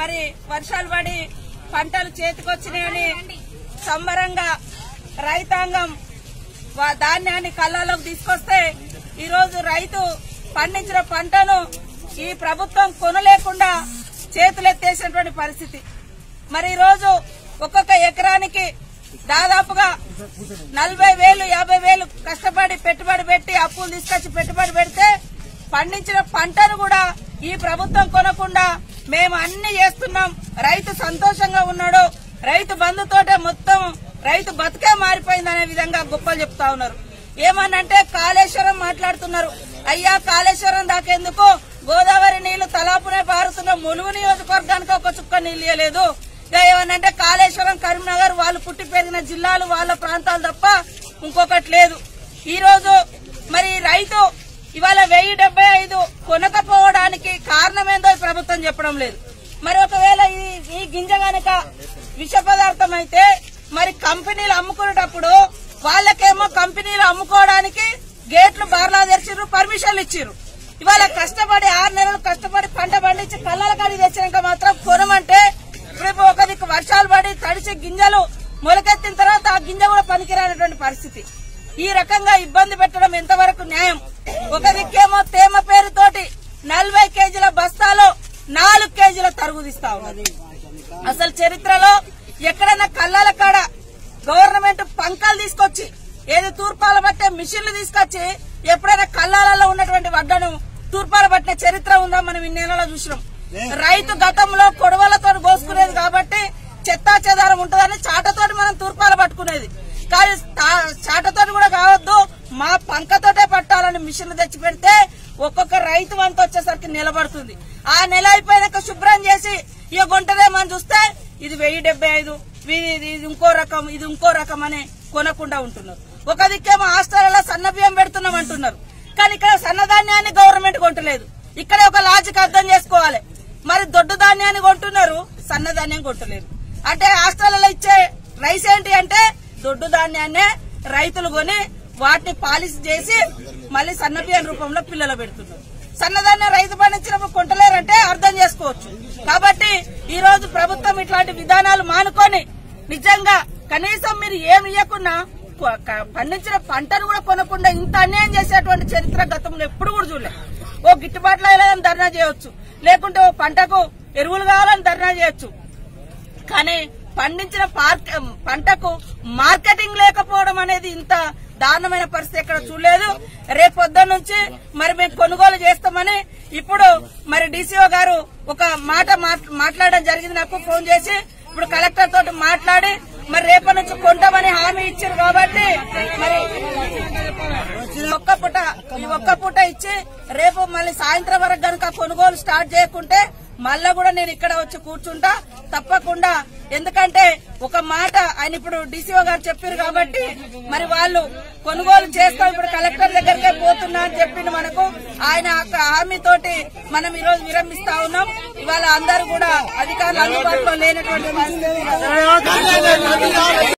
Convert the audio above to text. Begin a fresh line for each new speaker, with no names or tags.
మరి వర్షాలు పడి పంటలు చేతికొచ్చినాయని సంబరంగా రైతాంగం వా- ధాన్యాన్ని కళ్ళలోకి తీసుకొస్తే ఈ రోజు రైతు పండించిన పంటను ఈ ప్రభుత్వం కొనలేకుండా చేతులెత్తేసినటువంటి పరిస్థితి మరి ఈ రోజు ఒక్కొక్క ఎకరానికి దాదాపుగా నలభై వేలు యాభై వేలు కష్టపడి పెట్టుబడి పెట్టి అప్పులు తీసుకొచ్చి పెట్టుబడి పెడితే పండించిన పంటను కూడా ఈ ప్రభుత్వం కొనకుండా మేము అన్ని చేస్తున్నాం రైతు సంతోషంగా ఉన్నాడు రైతు బంధుతోటే మొత్తం రైతు బతుకే మారిపోయిందనే విధంగా గొప్పలు చెప్తా ఉన్నారు ఏమనంటే కాళేశ్వరం మాట్లాడుతున్నారు అయ్యా కాళేశ్వరం దాకేందుకు గోదావరి నీళ్లు తలాపునే పారుతున్న ములుగు నియోజకవర్గానికి ఒక చుక్క నీళ్ళు ఇవ్వలేదు ఇక ఏమనంటే కాళేశ్వరం కరీంనగర్ వాళ్ళు పుట్టి పెరిగిన జిల్లాలు వాళ్ళ ప్రాంతాలు తప్ప ఇంకొకటి లేదు ఈ రోజు మరి రైతు ఇవాళ వెయ్యి డెబ్బై ఐదు కొనకపోవడానికి కారణమేందో ఈ ప్రభుత్వం చెప్పడం లేదు మరి ఒకవేళ ఈ ఈ గింజ గనక విష పదార్థం అయితే మరి కంపెనీలు అమ్ముకునేటప్పుడు వాళ్ళకేమో కంపెనీలు అమ్ముకోవడానికి గేట్లు బార్లా తెరిచిర్రు పర్మిషన్లు ఇచ్చిర్రు ఇవాళ కష్టపడి ఆరు నెలలు కష్టపడి పంట పండించి కళ్ళల కాడి తెచ్చినాక మాత్రం కొనమంటే రేపు ఒక దిక్కు వర్షాలు పడి తడిచి గింజలు మొలకెత్తిన తర్వాత ఆ గింజ కూడా పనికిరానటువంటి పరిస్థితి ఈ రకంగా ఇబ్బంది పెట్టడం ఎంతవరకు న్యాయం ఒక దిక్కేమో తేమ పేరుతోటి నలభై కేజీల బస్తాలో నాలుగు కేజీల తరుగు తీస్తా ఉన్నది అసలు చరిత్రలో ఎక్కడన్నా కళ్ళాల కాడ గవర్నమెంట్ పంకాలు తీసుకొచ్చి ఏది తూర్పాల పట్టే మిషన్లు తీసుకొచ్చి ఎప్పుడైనా కళ్ళాలలో ఉన్నటువంటి వడ్డను తూర్పాల పట్టిన చరిత్ర ఉందా మనం ఇన్నేళ్లలో చూసినాం రైతు గతంలో కొడవలతో కోసుకునేది కాబట్టి చెత్తా చెదారం ఉంటుందని చాటతోటి మనం తూర్పాల పట్టుకునేది కానీ తా- చాటతోటి కూడా కావద్దు మా పంకతోటే పట్టాలని మిషన్లు తెచ్చి పెడితే ఒక్కొక్క రైతు వంత వచ్చేసరికి నిలబడుతుంది ఆ నెల అయిపోయాక శుభ్రం చేసి ఇక గుంటదేమని చూస్తే ఇది వెయ్యి డెబ్బై ఐదు ఇది ఇది ఇంకో రకం ఇది ఇంకో రకం అని కొనకుండా ఉంటున్నారు ఒక దిక్కేమో హాస్టల్లో సన్న బియ్యం పెడుతున్నాం అంటున్నారు కానీ ఇక్కడ సన్నధాన్యాన్ని గవర్నమెంట్ కొంటలేదు ఇక్కడ ఒక లాజిక్ అర్థం చేసుకోవాలి మరి దొడ్డు ధాన్యాన్ని కొంటున్నారు సన్నధాన్యం కొంటలేరు అంటే హాస్టల్లో ఇచ్చే రైస్ ఏంటి అంటే దొడ్డు ధాన్యాన్నే రైతులు కొని వాటిని పాలిష్ చేసి మళ్ళీ సన్న బియ్యం రూపంలో పిల్లలు పెడుతున్నారు సన్నధాన్యం రైతు పండించినప్పుడు కొంటలేరంటే అర్థం చేసుకోవచ్చు కాబట్టి ఈ రోజు ప్రభుత్వం ఇట్లాంటి విధానాలు మానుకొని నిజంగా కనీసం మీరు ఏమి ఇవ్వకున్నా ప- క- పండించిన పంటను కూడా కొనకుండా ఇంత అన్యాయం చేసేటువంటి చరిత్ర గతంలో ఎప్పుడు కూడా చూడలేదు ఓ గిట్టుబాట్లు అయ్యేదని ధర్నా చేయొచ్చు లేకుంటే ఓ పంటకు ఎరువులు కావాలని ధర్నా చేయొచ్చు కానీ పండించిన పార్క్ పంటకు మార్కెటింగ్ లేకపోవడం అనేది ఇంత దారుణమైన పరిస్థితి ఎక్కడ చూడలేదు రేపు పొద్దున్న నుంచి మరి మేము కొనుగోలు చేస్తామని ఇప్పుడు మరి డీసీఓ గారు ఒక మాట మాట్- మాట్లాడడం జరిగింది నాకు ఫోన్ చేసి ఇప్పుడు కలెక్టర్ తోటి మాట్లాడి మరి రేపటి నుంచి కొంటామని హామీ ఇచ్చారు కాబట్టి మరి ఈ ఒక్క పూట ఈ ఒక్క పూట ఇచ్చి రేపు మళ్ళీ సాయంత్రం వరకు గనుక కొనుగోలు స్టార్ట్ చేయకుంటే మళ్ళా కూడా నేను ఇక్కడ వచ్చి కూర్చుంటా తప్పకుండా ఎందుకంటే ఒక మాట ఆయన ఇప్పుడు డీసీఓ గారు చెప్పారు కాబట్టి మరి వాళ్ళు కొనుగోలు చేస్తాం ఇప్పుడు కలెక్టర్ దగ్గరికే పోతున్నా అని చెప్పింది మనకు ఆయన ఒక హామీ తోటి మనం ఈ రోజు విరమిస్తా ఉన్నాం ఇవాళ అందరూ కూడా అధికారులు అందుబాటులో లేనటువంటి పరిస్థితి